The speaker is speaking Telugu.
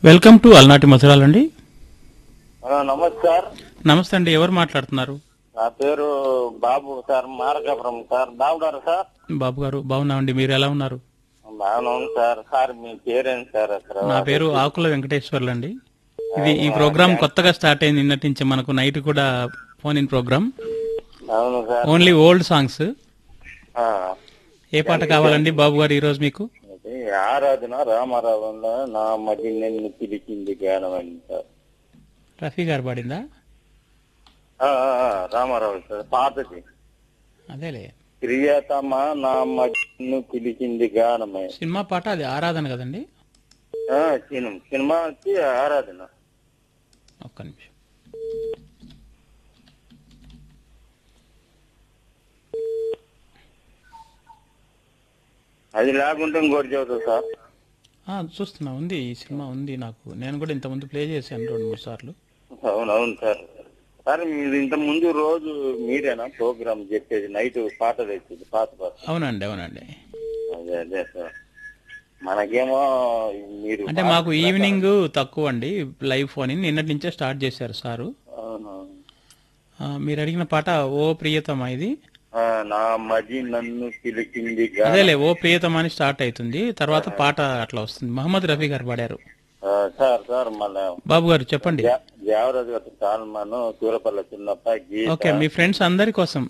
వెల్కమ్ టు అల్నాటి మధురాలండి ఆ, నమస్కార్ నమస్తే అండి ఎవరు మాట్లాడుతున్నారు నా పేరు బాబు సార్ మార్గపురం సార్ బాగున్నారు సార్ బాబు గారు బాగున్నామండి మీరు ఎలా ఉన్నారు బాగానే ఉంది సార్ సార్ మీ పేరేంటి సార్ అసలు నా పేరు ఆకుల వెంకటేశ్వర్లు అండి ఇది ఈ ప్రోగ్రామ్ కొత్తగా స్టార్ట్ అయింది నిన్నటి నుంచి మనకు నైట్ కూడా ఫోన్ ఇన్ ప్రోగ్రామ్ అవును సార్ ఓన్లీ ఓల్డ్ సాంగ్స్ ఆ, ఏ పాట కావాలండి బాబు గారు ఈరోజు మీకు ఇది ఆరాధన రామారావులో నా మధ్య నిన్ను పిలిచింది జ్ఞానం అండి సార్ రఫీ గారు పాడిందా ఆ, ఆ, ఆ, రామారావు సార్ పాతది అదేలే ప్రియతమ నా మధ్యను పిలిచింది గానమే సినిమా పాట అది ఆరాధన కదండి ఆ, సినిమా సినిమా వచ్చి ఆరాధన ఒక్క నిమిషం అది లేకుంటే ఇంకోటి చదువుతా సార్ ఆ, చూస్తున్నా ఉంది ఈ సినిమా ఉంది నాకు నేను కూడా ఇంతకుముందు ప్లే చేశాను రెండు మూడు సార్లు అవునవును సార్ సార్ మీరు ఇంత ముందు రోజు మీరేనా ప్రోగ్రామ్ చెప్పేది నైట్ పాట తెచ్చేది పాత పాట అవునండి అవునండి అదే అదే సార్ మనకేమో మీరు అంటే మాకు ఈవినింగ్ తక్కువ అండి లైవ్ ఫోన్ ఇన్ నిన్నటి నుంచే స్టార్ట్ చేశారు సారు అవునవును. ఆ, మీరు అడిగిన పాట ఓ ప్రియతమా ఇది ఆ, నా మది నన్ను పిలిచింది గా- అదేలే ఓ ప్రియతమా అని స్టార్ట్ అవుతుంది తర్వాత పాట అట్లా వస్తుంది మహమ్మద్ రఫీ గారు పాడారు ఆ, సార్ సార్ మళ్ళా బాబు గారు చెప్పండి దేవరాజు గారు సాల్మాను సూరపల్లి చిన్నప్ప గీత ఓకే మీ ఫ్రెండ్స్ అందరి కోసం